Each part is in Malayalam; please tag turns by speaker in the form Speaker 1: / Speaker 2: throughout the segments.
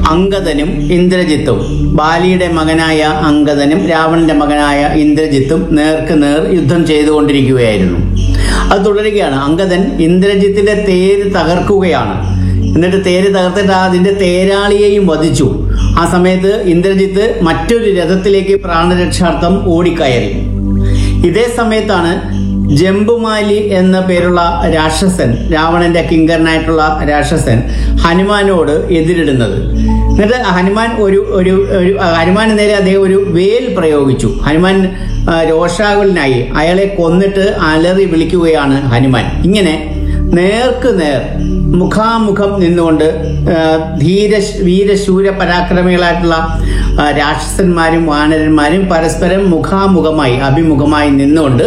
Speaker 1: അങ്കദനും ഇന്ദ്രജിത്തും ബാലിയുടെ മകനായ അങ്കദനും രാവണന്റെ മകനായ ഇന്ദ്രജിത്തും നേർക്ക് നേർ യുദ്ധം ചെയ്തുകൊണ്ടിരിക്കുകയായിരുന്നു അത് തുടരുകയാണ് അങ്കദൻ ഇന്ദ്രജിത്തിന്റെ തേര് തകർക്കുകയാണ് എന്നിട്ട് തേര് തകർത്തിട്ട് അതിന്റെ തേരാളിയെയും വധിച്ചു ആ സമയത്ത് ഇന്ദ്രജിത്ത് മറ്റൊരു രഥത്തിലേക്ക് പ്രാണരക്ഷാർത്ഥം ഓടിക്കയറി ഇതേ സമയത്താണ് ജംബുമാലി എന്ന പേരുള്ള രാക്ഷസൻ രാവണന്റെ കിങ്കരനായിട്ടുള്ള രാക്ഷസൻ ഹനുമാനോട് എതിരിടുന്നത് എന്നിട്ട് ഹനുമാൻ ഒരു ഒരു ഒരു ഹനുമാന് നേരെ അദ്ദേഹം ഒരു വേൽ പ്രയോഗിച്ചു ഹനുമാൻ ആ, രോഷാകുലനായി അയാളെ കൊന്നിട്ട് അലറി വിളിക്കുകയാണ് ഹനുമാൻ ഇങ്ങനെ നേർക്ക് നേർ മുഖാമുഖം നിന്നുകൊണ്ട് ആ, ധീര വീരശൂര പരാക്രമികളായിട്ടുള്ള ആ, രാക്ഷസന്മാരും വാനരന്മാരും പരസ്പരം മുഖാമുഖമായി അഭിമുഖമായി നിന്നുകൊണ്ട്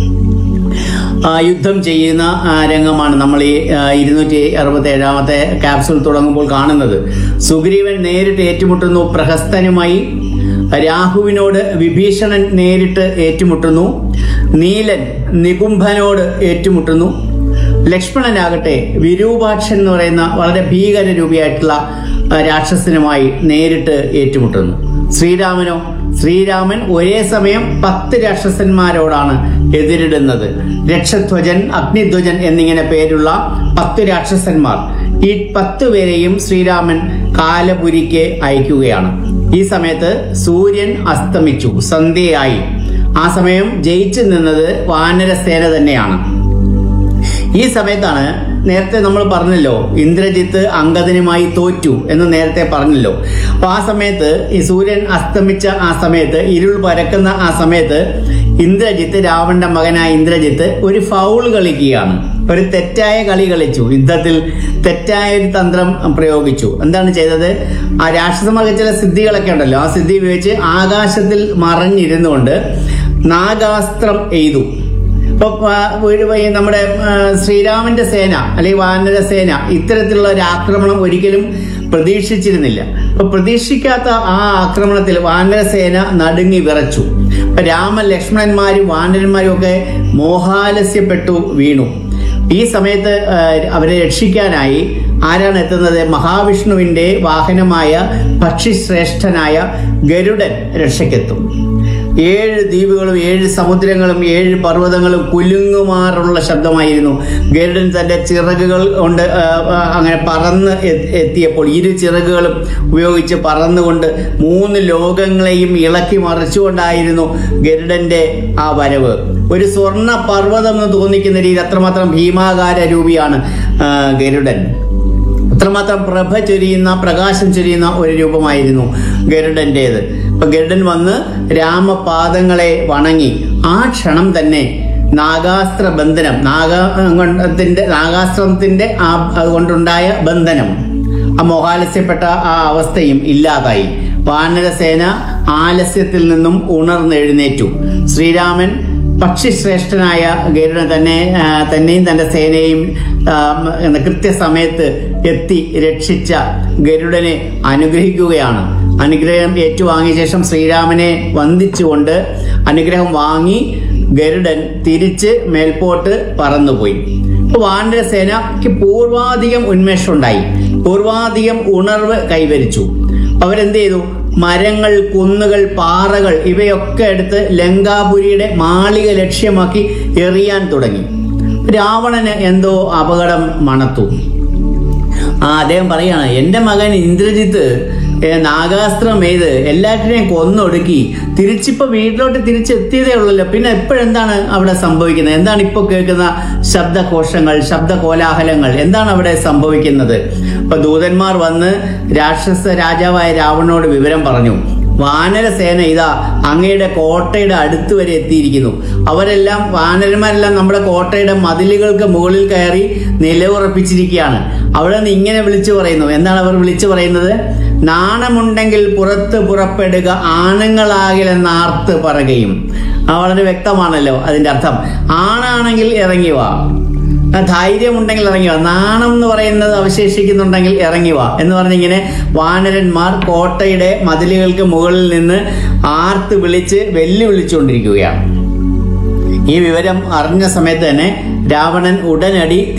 Speaker 1: ആ, യുദ്ധം ചെയ്യുന്ന ആ, രംഗമാണ് നമ്മൾ ഈ ഇരുന്നൂറ്റി അറുപത്തി ഏഴാമത്തെ ക്യാപ്സൂൾ തുടങ്ങുമ്പോൾ കാണുന്നത് സുഗ്രീവൻ നേരിട്ട് ഏറ്റുമുട്ടുന്നു പ്രഹസ്തനുമായി രാഹുവിനോട് വിഭീഷണൻ നേരിട്ട് ഏറ്റുമുട്ടുന്നു നീലൻ നികുംഭനോട് ഏറ്റുമുട്ടുന്നു ലക്ഷ്മണനാകട്ടെ വിരൂപാക്ഷൻ എന്ന് പറയുന്ന വളരെ ഭീകര രൂപിയായിട്ടുള്ള ആ, രാക്ഷസനുമായി നേരിട്ട് ഏറ്റുമുട്ടുന്നു ശ്രീരാമനോ ശ്രീരാമൻ ഒരേ സമയം പത്ത് രാക്ഷസന്മാരോടാണ് എതിരിടുന്നത് രക്ഷധ്വജൻ അഗ്നിധ്വജൻ എന്നിങ്ങനെ പേരുള്ള പത്ത് രാക്ഷസന്മാർ ഈ പത്ത് പേരെയും ശ്രീരാമൻ കാലപുരിക്ക് അയക്കുകയാണ് ഈ സമയത്ത് സൂര്യൻ അസ്തമിച്ചു സന്ധ്യയായി ആ സമയം ജയിച്ചു നിന്നത് വാനരസേന തന്നെയാണ് ഈ സമയത്താണ് നേരത്തെ നമ്മൾ പറഞ്ഞല്ലോ ഇന്ദ്രജിത്ത് അങ്കദനുമായി തോറ്റു എന്ന് നേരത്തെ പറഞ്ഞല്ലോ അപ്പൊ ആ സമയത്ത് ഈ സൂര്യൻ അസ്തമിച്ച ആ സമയത്ത് ഇരുൾ പരക്കുന്ന ആ സമയത്ത് ഇന്ദ്രജിത്ത് രാവണന്റെ മകനായ ഇന്ദ്രജിത്ത് ഒരു ഫൗൾ കളിക്കുകയാണ് ഒരു തെറ്റായ കളി കളിച്ചു യുദ്ധത്തിൽ തെറ്റായ ഒരു തന്ത്രം പ്രയോഗിച്ചു എന്താണ് ചെയ്തത് ആ രാക്ഷസന്മാർക്ക് ചില സിദ്ധികളൊക്കെ ഉണ്ടല്ലോ ആ സിദ്ധി ഉപയോഗിച്ച് ആകാശത്തിൽ മറഞ്ഞിരുന്നുകൊണ്ട് നാഗാസ്ത്രം എയ്തു ഇപ്പൊ ആ, ഒരു ഈ നമ്മുടെ ആ, ശ്രീരാമന്റെ സേന അല്ലെങ്കിൽ വാനര സേന ഇത്തരത്തിലുള്ള ഒരു ആക്രമണം ഒരിക്കലും പ്രതീക്ഷിച്ചിരുന്നില്ല അപ്പൊ പ്രതീക്ഷിക്കാത്ത ആ ആക്രമണത്തിൽ വാനരസേന നടുങ്ങി വിറച്ചു അപ്പൊ രാമ ലക്ഷ്മണന്മാരും വാനരന്മാരും ഒക്കെ മോഹാലസ്യപ്പെട്ടു വീണു ഈ സമയത്ത് ആ, അവരെ രക്ഷിക്കാനായി ആരാണ് എത്തുന്നത് മഹാവിഷ്ണുവിന്റെ വാഹനമായ പക്ഷിശ്രേഷ്ഠനായ ഗരുഡൻ രക്ഷയ്ക്കെത്തും ഏഴ് ദ്വീപുകളും ഏഴ് സമുദ്രങ്ങളും ഏഴ് പർവ്വതങ്ങളും കുലുങ്ങുമാറുള്ള ശബ്ദമായിരുന്നു ഗരുഡൻ തന്റെ ചിറകുകൾ കൊണ്ട് ആ, ആ, അങ്ങനെ പറന്ന് എ- എത്തിയപ്പോൾ ഇരു ചിറകുകളും ഉപയോഗിച്ച് പറന്നുകൊണ്ട് മൂന്ന് ലോകങ്ങളെയും ഇളക്കി മറിച്ചുകൊണ്ടായിരുന്നു ഗരുഡന്റെ ആ വരവ് ഒരു സ്വർണ്ണ പർവ്വതം എന്ന് തോന്നിക്കുന്ന രീതി അത്രമാത്രം ഭീമാകാര രൂപിയാണ് ആ, ഗരുഡൻ അത്രമാത്രം പ്രഭ ചൊരിയുന്ന പ്രകാശം ചൊരിയുന്ന ഒരു രൂപമായിരുന്നു ഗരുഡന്റേത് അപ്പൊ ഗരുഡൻ വന്ന് രാമപാദങ്ങളെ വണങ്ങി ആ ക്ഷണം തന്നെ നാഗാസ്ത്ര ബന്ധനം നാഗത്തിന്റെ നാഗാസ്ത്രത്തിന്റെ ആ അതുകൊണ്ടുണ്ടായ ബന്ധനം ആ മോഹാലസ്യപ്പെട്ട ആ അവസ്ഥയും ഇല്ലാതായി വാനരസേന ആലസ്യത്തിൽ നിന്നും ഉണർന്നെഴുന്നേറ്റു ശ്രീരാമൻ പക്ഷിശ്രേഷ്ഠനായ ഗരുഡൻ തന്നെ ആ, തന്നെയും തന്റെ സേനയും ആ, എന്ന കൃത്യസമയത്ത് എത്തി രക്ഷിച്ച ഗരുഡനെ അനുഗ്രഹിക്കുകയാണ് അനുഗ്രഹം ഏറ്റുവാങ്ങിയ ശേഷം ശ്രീരാമനെ വന്ദിച്ചുകൊണ്ട് അനുഗ്രഹം വാങ്ങി ഗരുഡൻ തിരിച്ച് മേൽപോട്ട് പറന്നുപോയി അപ്പൊ വാനരസേനയ്ക്ക് പൂർവാധികം ഉന്മേഷം ഉണ്ടായി പൂർവാധികം ഉണർവ് കൈവരിച്ചു അവരെന്ത് ചെയ്തു മരങ്ങൾ കുന്നുകൾ പാറകൾ ഇവയൊക്കെ എടുത്ത് ലങ്കാപുരിയുടെ മാളിക ലക്ഷ്യമാക്കി എറിയാൻ തുടങ്ങി രാവണന് എന്തോ അപകടം മണത്തു ആ അദ്ദേഹം പറയാണ് എൻ്റെ മകൻ ഇന്ദ്രജിത്ത് ഏ, നാഗാസ്ത്രം എയ്ത് എല്ലാറ്റിനെയും കൊന്നൊടുക്കി തിരിച്ചിപ്പോ വീട്ടിലോട്ട് തിരിച്ചെത്തിയതേ ഉള്ളല്ലോ പിന്നെ എപ്പോഴെന്താണ് അവിടെ സംഭവിക്കുന്നത് എന്താണ് ഇപ്പോൾ കേൾക്കുന്ന ശബ്ദകോശങ്ങൾ ശബ്ദ കോലാഹലങ്ങൾ എന്താണ് അവിടെ സംഭവിക്കുന്നത് അപ്പൊ ദൂതന്മാർ വന്ന് രാക്ഷസ രാജാവായ രാവണനോട് വിവരം പറഞ്ഞു വാനരസേന ഇതാ അങ്ങയുടെ കോട്ടയുടെ അടുത്ത് വരെ എത്തിയിരിക്കുന്നു അവരെല്ലാം വാനരന്മാരെല്ലാം നമ്മുടെ കോട്ടയുടെ മതിലുകൾക്ക് മുകളിൽ കയറി നിലയുറപ്പിച്ചിരിക്കുകയാണ് അവിടെ നിന്ന് ഇങ്ങനെ വിളിച്ചു പറയുന്നു എന്താണ് അവർ വിളിച്ചു പറയുന്നത് നാണമുണ്ടെങ്കിൽ പുറത്ത് പുറപ്പെടുക ആണുങ്ങളാകിലെന്ന് ആർത്ത് പറയുകയും ആ വളരെ വ്യക്തമാണല്ലോ അതിന്റെ അർത്ഥം ആണാണെങ്കിൽ ഇറങ്ങി വാ ആ ധൈര്യമുണ്ടെങ്കിൽ ഇറങ്ങി വാ നാണം എന്ന് പറയുന്നത് അവശേഷിക്കുന്നുണ്ടെങ്കിൽ ഇറങ്ങി വാ എന്ന് പറഞ്ഞിങ്ങനെ വാനരന്മാർ കോട്ടയുടെ മതിലുകൾക്ക് മുകളിൽ നിന്ന് ആർത്ത് വിളിച്ച് വെല്ലുവിളിച്ചുകൊണ്ടിരിക്കുകയാണ് ഈ വിവരം അറിഞ്ഞ സമയത്ത് തന്നെ രാവണൻ ഉടനടി